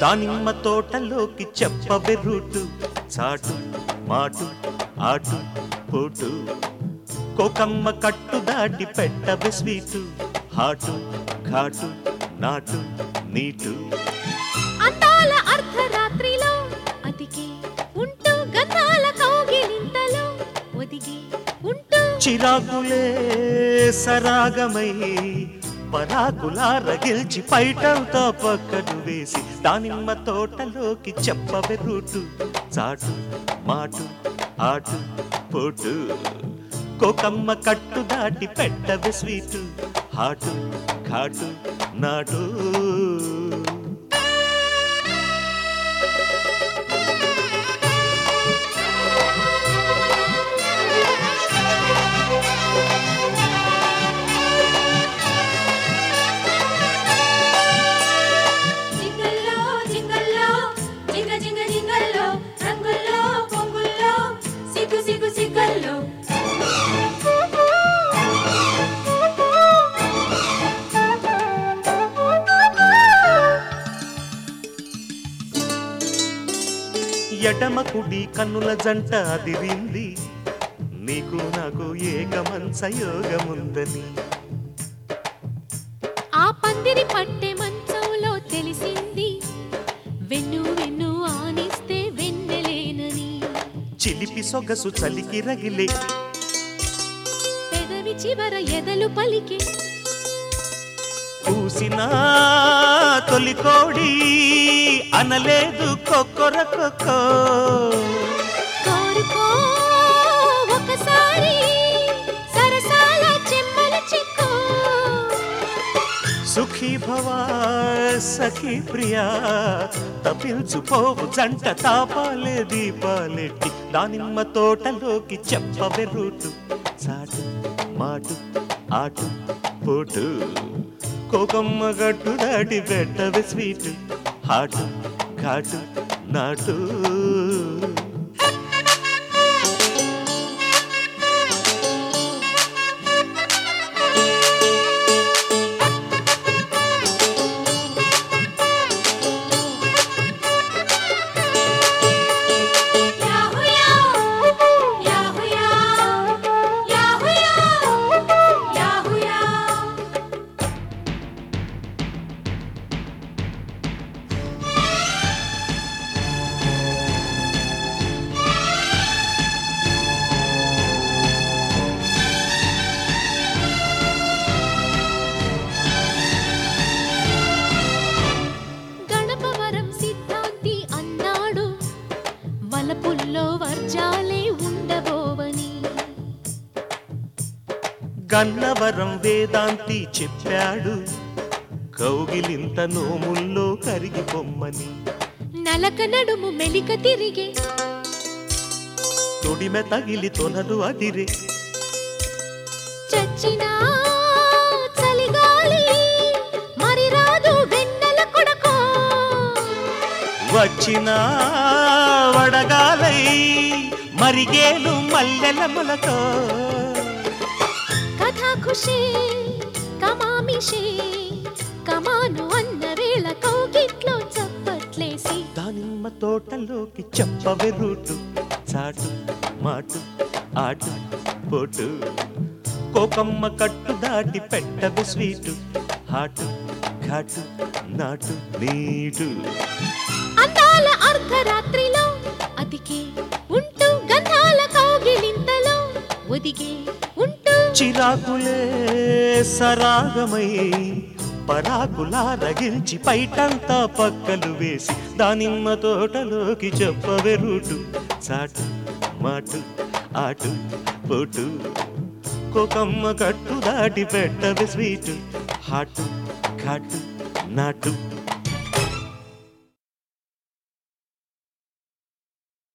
దానిమ్మ తోటలోకి చెప్పవే రూటు చాటు మాటు ఆటు పోటు కోకమ్మ కట్టు దాటి పెట్టవే స్వీటు హాటు ఘాటు నాటు నీటు అందాల అర్ధరాత్రిలో అతికి ఉంటూ గంధాల కౌగిలింతలో ఒదిగి ఉంటూ చిరాకులే సరాగమై పరాకులా రగిల్చి పైటంతా పక్కను వేసి దానిమ్మ తోటలోకి చెప్పవే రూటు చాటు మాటు ఆటు పోటు కోకమ్మ కట్టు దాటి పెట్టవే స్వీటు హాటు ఘాటు నాటు జింగల్లో జింగల్లో జింగ జింగ జింగల్లో రంగుల్లో పొంగుల్లో సిగ్గు సిగ్గు సిగ్గల్లో ఎడమ కుడి కన్నుల జంట అదిరింది నీకు నాకు ఏకమంచ యోగముందని ఆ పందిరి పట్టె మంచంలో తెలిసింది వెన్ను వెన్ను ఆనిస్తే వెన్నెలేనని చిలిపి సొగసు చలికి రగిలే పెదవి చివర ఎదలు పలికే కూసిన తొలి కోడి అనలేదు కొక్కొర కొక్కో కోరుకో ఒకసారి సరసాల చెమ్మల చెక్కో సుఖీ భవా సఖీ ప్రియా తపిల్చుపోవు జంట తాపాలే దీపాలెట్టి దానిమ్మ తోటలోకి చెప్పవే రూటు చాటు మాటు ఆటు పోటు కోకమ్మ గట్టు దాటి పెట్టవే స్వీటు హాటు ఘాటు నాటు యాహుయా యాహుయా యాహుయా యాహుయా గణపవరం సిద్ధాంతి అన్నాడు వలపుల్లో వర్జాలే ఉండబోవని గన్నవరం వేదాంతి చెప్పాడు కౌగిలింత నోముల్లో కరిగిపోమ్మని నలక నడుము మెలిక తిరిగే తొడిమె తగిలి తొనలు అదిరే చచ్చినా చలిగాలి మరి రాదు వెన్నెల కొడకో వచ్చిన వడగాలై మరిగేలు మల్లెల మొలకో కథా ఖుషి కమామిషి కమాను అన్న వేళ కౌగిట్లో చప్పట్లేసి దానిమ్మ తోటలోకి చెప్పవే రూటు చాటు మాటు ఆటు పోటు కోకమ్మ కట్టు దాటి పెట్టవే స్వీటు హాటు ఘాటు నాటు నీటు అందాల అర్ధరాత్రిలో అతికి ఉంటూ గంధాల కౌగిలింతలో ఒదిగే ఉంటూ చిరాకులే సరాగమై పరాకులా రగిల్చి పైటంతా పక్కలు వేసి దానిమ్మ తోటలోకి చెప్పవే రూటు చాటు మాటు ఆటు పోటు కోకమ్మ కట్టు దాటి పెట్టవే స్వీటు హాటు ఘాటు నాటు